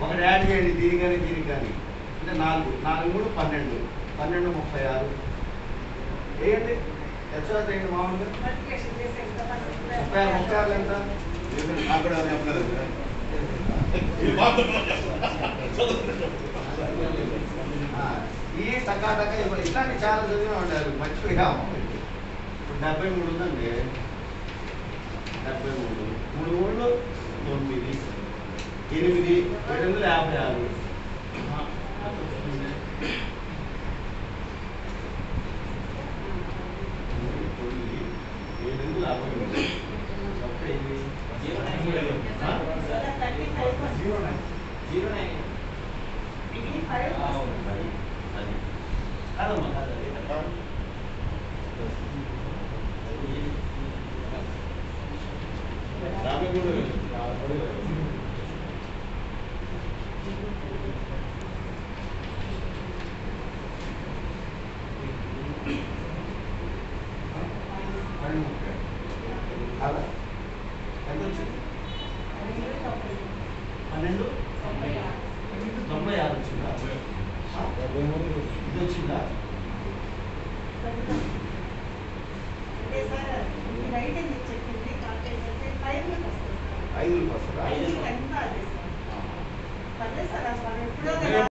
ఒకటి యాడ్ చేయండి దీని కానీ దీనికి కానీ అంటే నాలుగు నాలుగు మూడు పన్నెండు పన్నెండు ముప్పై ఆరు వేయండి ఎక్స్ట్రా చేయండి మామూలుగా మల్టిప్లికేషన్ చేస్తే ఎంత పడుతుంది? ముప్పై ఆరు ముప్పై ఆరు ఎంత నాకు కూడా చెప్పలేదు కదా. ఆ, ఈ టకా టకా ఇవ్వ- ఇట్లాంటి చాలా చదివే ఉంటారు మర్చిపోయాము ఇప్పుడు డెబ్బై మూడు ఉందండి డెబ్బై మూడు మూడు మూడు తొమ్మిది ఎనిమిది ఏడు వందల యాభై ఆరు తొమ్మిది ఏడు వందల యాభై మూడు మొత్తం ఎన్ని? ఆ? Thirty five percent. ఇది ఫైవ్ పర్సెంట్. అది అది కాదమ్మా కాదు అది యాభై మూడు పన్నెండు ముప్పై కాదా ఎంత వచ్చింది పన్నెండు తొంభై. పన్నెండు తొంభై ఆరు. తొంభై ఆరు వచ్చిందా ఆ? ఇది వచ్చిందా అంటే సార్ ఈ రైట్ అని చెప్పింది కాకపోతే ఏంటంటే ఫైవ్ వస్తుంది ఐదు వస్తుందా ఐదు ఎంత అది సార్ పర్లేదు సార్ అసలు ఎప్పుడో కదా